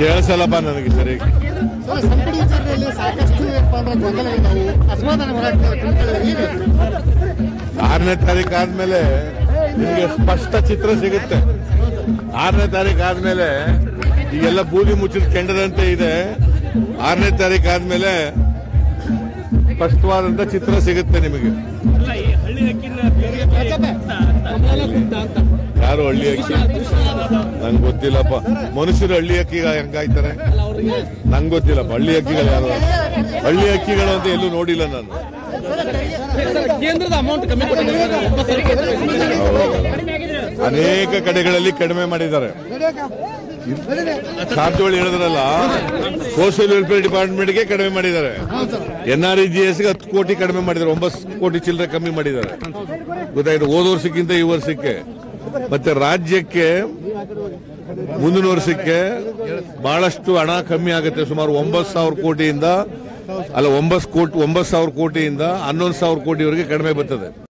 ಕೇಳಿಸಲ್ಲಪ್ಪ ನನಗೆ ಸರಿ ಸರ್ ಸಂಪುಟ ವಿಚಾರದಲ್ಲಿ ಸಾಕಷ್ಟು ಏನಪ್ಪಾ ಅಂದ್ರೆ ಗೊಂದಲಗಳಿದ್ದಾವೆ ಅಸಮಾಧಾನ ಹೊರಗ್ತದೆ ಕುಂತಲ್ಲಿ ಈಗ ಆರನೇ ತಾರೀಕು ಆದ್ಮೇಲೆ ನಿಮಗೆ ಸ್ಪಷ್ಟ ಚಿತ್ರ ಸಿಗುತ್ತೆ ಆರನೇ ತಾರೀಕು ಆದ್ಮೇಲೆ ಈಗೆಲ್ಲ ಬೂದಿ ಮುಚ್ಚಿದ ಕೆಂಡದಂತೆ ಇದೆ ಆರನೇ ತಾರೀಕು ಆದ್ಮೇಲೆ ಸ್ಪಷ್ಟವಾದಂತ ಚಿತ್ರ ಸಿಗುತ್ತೆ ನಿಮಗೆ ಅಲ್ಲ ಈ ಹಳ್ಳಿ ಅಕ್ಕಿನ ಬೇರೆ ಯಾರು ಹಳ್ಳಿ ಅಕ್ಕಿ ನಂಗೆ ಗೊತ್ತಿಲ್ಲಪ್ಪ ಮನುಷ್ಯರು ಹಳ್ಳಿ ಅಕ್ಕಿಗ ಹೆಂಗಾಯ್ತಾರೆ ನಂಗೆ ಗೊತ್ತಿಲ್ಲಪ್ಪ ಹಳ್ಳಿ ಅಕ್ಕಿಗಳು ಯಾರು ಹಳ್ಳಿ ಅಕ್ಕಿಗಳು ಅಂತ ಎಲ್ಲೂ ನೋಡಿಲ್ಲ ನಾನು ಕೇಂದ್ರದ ಅಮೌಂಟ್ ಕಮ್ಮಿ ಕೊಟ್ಟಿದ್ದಾರೆ ಒಂಬತ್ತು ಸಾವಿರ ಅನೇಕ ಕಡೆಗಳಲ್ಲಿ ಕಡಿಮೆ ಮಾಡಿದ್ದಾರೆ ಕಾರಜೋಳಿ ಹೇಳಿದ್ರಲ್ಲ ಸೋಷಿಯಲ್ ವೆಲ್ಫೇರ್ ಡಿಪಾರ್ಟ್ಮೆಂಟ್ಗೆ ಕಡಿಮೆ ಮಾಡಿದ್ದಾರೆ ಎನ್ ಆರ್ ಇ ಜಿ ಎಸ್ಗೆ ಹತ್ತು ಕೋಟಿ ಕಡಿಮೆ ಮಾಡಿದ್ದಾರೆ ಒಂಬತ್ತು ಕೋಟಿ ಚಿಲ್ಲರೆ ಕಮ್ಮಿ ಮಾಡಿದ್ದಾರೆ ಗೊತ್ತಾಯ್ತು ಹೋದ ವರ್ಷಕ್ಕಿಂತ ಈ ವರ್ಷಕ್ಕೆ ಮತ್ತೆ ರಾಜ್ಯಕ್ಕೆ ಮುಂದಿನ ವರ್ಷಕ್ಕೆ ಬಹಳಷ್ಟು ಹಣ ಕಮ್ಮಿ ಆಗುತ್ತೆ ಸುಮಾರು ಒಂಬತ್ತು ಸಾವಿರ ಕೋಟಿಯಿಂದ ಅಲ್ಲ ಒಂಬತ್ತು ಕೋಟಿ ಒಂಬತ್ತು ಸಾವಿರ ಕೋಟಿಯಿಂದ ಹನ್ನೊಂದು ಸಾವಿರ ಕೋಟಿವರೆಗೆ ಕಡಿಮೆ ಬರ್ತದೆ